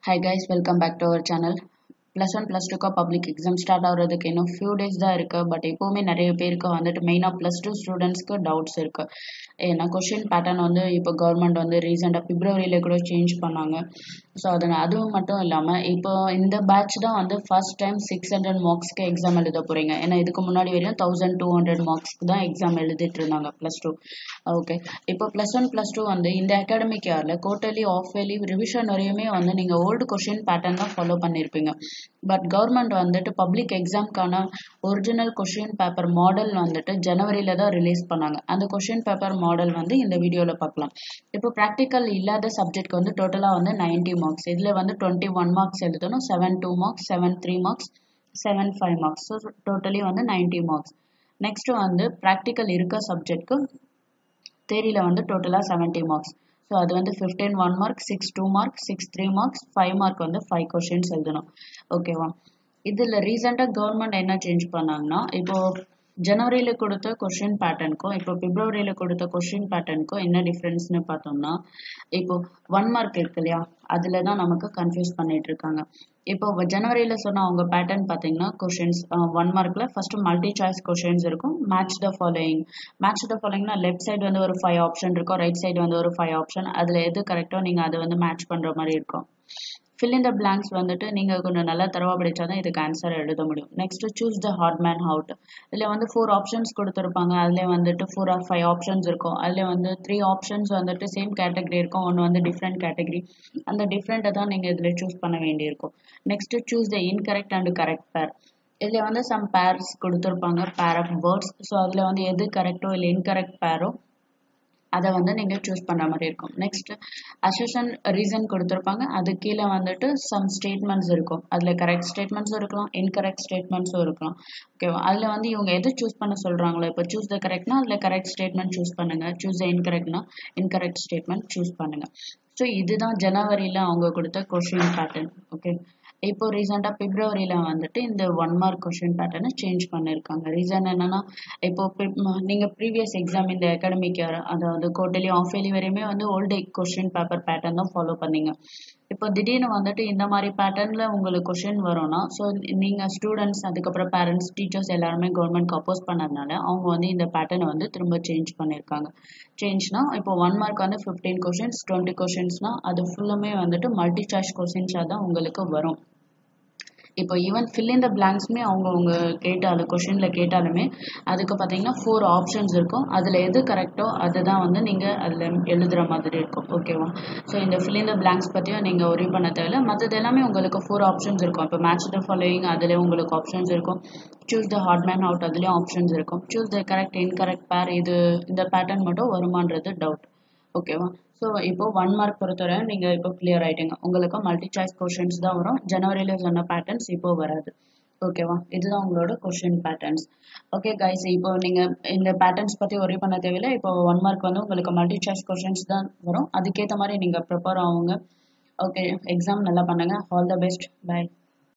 high guys welcome back to our channel plus one plus டூக்கா public exam start ஆகிறதுக்கு இன்னும் few days தான் இருக்குது பட் இப்போவுமே நிறைய பேருக்கு வந்துட்டு மெயினாக ப்ளஸ் டூ ஸ்டூடெண்ட்ஸ்க்கு டவுட்ஸ் இருக்குது ஏன்னா கொஷின் பேட்டர்ன் வந்து இப்போ கவர்மெண்ட் வந்து ரீசெண்டாக பிப்ரவரியில் கூட சேஞ்ச் பண்ணாங்க ஸோ அதனால் அதுவும் மட்டும் இல்லாமல் இப்போ இந்த பேட்ச் தான் வந்து ஃபர்ஸ்ட் டைம் சிக்ஸ் ஹண்ட்ரட் மார்க்ஸ்க்கு எக்ஸாம் எழுத போகிறீங்க ஏன்னா இதுக்கு முன்னாடி வரையும் தௌசண்ட் டூ ஹண்ட்ரட் மார்க்ஸ்க்கு தான் எக்ஸாம் எழுதிட்டு இருந்தாங்க ப்ளஸ் டூ ஓகே இப்போ ப்ளஸ் ஒன் ப்ளஸ் டூ வந்து இந்த அகாடமிக் இயரில் குவார்டர்லி ஆஃப் இயர்லி ரிவிஷன் வரையுமே வந்து நீங்கள் ஓல்டு கொஷின் பேட்டர்ன் தான் ஃபாலோ பண்ணியிருப்பீங்க பட் கவர்மெண்ட் வந்துட்டு பப்ளிக் எக்ஸாம்க்கான ஒரிஜினல் கொஷின் பேப்பர் மாடல் வந்துட்டு ஜனவரியில் தான் ரிலீஸ் பண்ணாங்க அந்த கொஷின் பேப்பர் மாடல் வந்து இந்த வீடியோவில் பார்க்கலாம் இப்போ ப்ராக்டிக்கல் இல்லாத சப்ஜெக்ட்க்கு வந்து டோட்டலாக வந்து நைன்ட்டி மார்க்ஸ் இதில் வந்து டுவெண்ட்டி ஒன் மார்க்ஸ் எழுதணும் seven two marks seven three marks seven five marks so totally வந்து நைன்ட்டி மார்க்ஸ் நெக்ஸ்ட் வந்து ப்ராக்டிக்கல் இருக்க சப்ஜெக்ட்க்கு தேரியில் வந்து டோட்டலாக செவன்ட்டி மார்க்ஸ் ஸோ அது வந்து fifteen one mark six two mark six three marks five mark வந்து ஃபைவ் கொஷின்ஸ் எழுதணும் ஓகேவா இதில் ரீசெண்டாக கவர்மெண்ட் என்ன சேஞ்ச் பண்ணாங்கன்னா இப்போது ஜனவரியில் கொடுத்த கொஷின் பேட்டர்னுக்கும் இப்போ பிப்ரவரியில் கொடுத்த கொஷின் பேட்டர்னுக்கும் என்ன டிஃப்ரென்ஸ்னு பார்த்தோம்னா இப்போ ஒன் மார்க் இருக்கு இல்லையா அதில் தான் நமக்கு கன்ஃபியூஸ் பண்ணிட்டு இருக்காங்க இப்போ ஜனவரியில் சொன்ன அவங்க பேட்டர்ன் பார்த்தீங்கன்னா கொஷின்ஸ் ஒன் மார்க்கில் ஃபஸ்ட்டு மல்டி சாய்ஸ் கொஷின்ஸ் இருக்கும் match the following match the ஃபாலோயிங்னா லெஃப்ட் சைடு வந்து ஒரு ஃபைவ் ஆப்ஷன் இருக்கும் ரைட் சைடு வந்து ஒரு ஃபைவ் ஆப்ஷன் அதில் எது கரெக்டோ நீங்கள் அதை வந்து மேட்ச் பண்ணுற மாதிரி இருக்கும் ஃபில் இன் த பிளாங்க்ஸ் வந்துட்டு நீங்கள் கொஞ்சம் நல்லா தரவா படித்தா தான் இதுக்கு ஆன்சர் எழுத முடியும் next choose the odd man out இதில் வந்து ஃபோர் ஆப்ஷன்ஸ் கொடுத்துருப்பாங்க அதில் வந்துட்டு ஃபோர் ஆர் ஃபைவ் ஆப்ஷன்ஸ் இருக்கும் அதில் வந்து த்ரீ ஆப்ஷன்ஸ் வந்துட்டு சேம் கேட்டகரி இருக்கும் ஒன்று வந்து டிஃப்ரெண்ட் கேட்டகரி அந்த டிஃப்ரெண்ட்டை தான் நீங்கள் இதில் சூஸ் பண்ண வேண்டியிருக்கும் next choose the incorrect and correct pair இதில் வந்து சம் பேர்ஸ் கொடுத்துருப்பாங்க பேர் ஆஃப் வேர்ட்ஸ் ஸோ அதில் வந்து எது கரெக்டோ இல்லை இன்கரெக்ட் பேரோ அதை வந்து நீங்கள் சூஸ் பண்ணுற மாதிரி இருக்கும் நெக்ஸ்ட் அசஷன் ரீசன் கொடுத்துருப்பாங்க அது கீழே வந்துட்டு சம் ஸ்டேட்மெண்ட்ஸ் இருக்கும் அதில் கரெக்ட் ஸ்டேட்மெண்ட்ஸும் இருக்கலாம் இன்கரெக்ட் ஸ்டேட்மெண்ட்ஸும் இருக்கலாம் ஓகேவா அதில் வந்து இவங்க எது சூஸ் பண்ண சொல்கிறாங்களோ இப்போ சூஸ் த கரெக்ட்னா அதில் கரெக்ட் ஸ்டேட்மெண்ட் சூஸ் பண்ணுங்கள் சூஸ் த இன்கரெக்ட்னா இன்கரெக்ட் ஸ்டேட்மெண்ட் சூஸ் பண்ணுங்கள் ஸோ இதுதான் ஜனவரியில் அவங்க கொடுத்த கொஷின் பேட்டர்ன் ஓகே இப்போ ரீசெண்டாக பிப்ரவரியில் வந்துட்டு இந்த ஒன் மார்க் கொஷின் பேட்டர்னை சேஞ்ச் பண்ணியிருக்காங்க ரீசன் என்னன்னா இப்போ நீங்கள் ப்ரீவியஸ் எக்ஸாம் இந்த அகாடமிக் இயர் அதாவது கோட்டலி ஆஃப் இயர்லி வரையுமே வந்து ஓல்டு கொஷின் பேப்பர் பேட்டர்ன் தான் ஃபாலோ பண்ணீங்க இப்போ திடீர்னு வந்துட்டு இந்த மாதிரி பேட்டர்னில் உங்களுக்கு கொஷின் வரும்னா ஸோ நீங்கள் ஸ்டூடெண்ட்ஸ் அதுக்கப்புறம் பேரண்ட்ஸ் டீச்சர்ஸ் எல்லாருமே கவர்மெண்ட்க்கு அப்போஸ் பண்ணதுனால அவங்க வந்து இந்த பேட்டர்னை வந்து திரும்ப சேஞ்ச் பண்ணியிருக்காங்க சேஞ்ச்னா இப்போ ஒன் மார்க் வந்து ஃபிஃப்டீன் கொஷின்ஸ் டுவெண்ட்டி கொஷின்ஸ்னால் அது ஃபுல்லுமே வந்துட்டு மல்டி சாய்ஸ் கொஷின்ஸாக தான் உங்களுக்கு வரும் இப்போ ஈவன் ஃபில் இன் த பிளாங்க்ஸுமே அவங்க அவங்க கேட்டாலும் கொஷினில் கேட்டாலுமே அதுக்கு பார்த்தீங்கன்னா ஃபோர் ஆப்ஷன்ஸ் இருக்கும் அதில் எது கரெக்டோ அதுதான் வந்து நீங்கள் அதில் எழுதுகிற மாதிரி இருக்கும் ஓகேவா ஸோ இந்த ஃபில் இன் த பிளாங்க்ஸ் பற்றியும் நீங்கள் ஒரி பண்ண தேவையில்ல மற்றது எல்லாமே உங்களுக்கு ஃபோர் ஆப்ஷன்ஸ் இருக்கும் இப்போ மேட்ச் த ஃபாலோயிங் அதில் உங்களுக்கு ஆப்ஷன்ஸ் இருக்கும் choose the odd man out அதுலேயும் ஆப்ஷன்ஸ் இருக்கும் choose the correct incorrect pair இது இந்த பேட்டர்ன் மட்டும் வருமானது டவுட் ஓகேவா ஸோ இப்போ ஒன் மார்க் பொறுத்தவரை நீங்கள் இப்போ கிளியர் ஆகிட்டீங்க உங்களுக்கு மல்டி சாய்ஸ் கொஷின்ஸ் தான் வரும் ஜனவரியில் சொன்ன பேட்டர்ன்ஸ் இப்போ வராது ஓகேவா இதுதான் உங்களோட கொஷின் பேட்டர்ன்ஸ் ஓகே கைஸ் இப்போ நீங்கள் இந்த பேட்டர்ன்ஸ் பற்றி ஒரே பண்ண தேவையில்லை இப்போ ஒன் மார்க் வந்து உங்களுக்கு மல்டி சாய்ஸ் கொஷின்ஸ் தான் வரும் அதுக்கேற்ற மாதிரி நீங்கள் ப்ரிப்பேர் ஆகுங்க ஓகே எக்ஸாம் நல்லா பண்ணுங்கள் ஆல் த பெஸ்ட் பை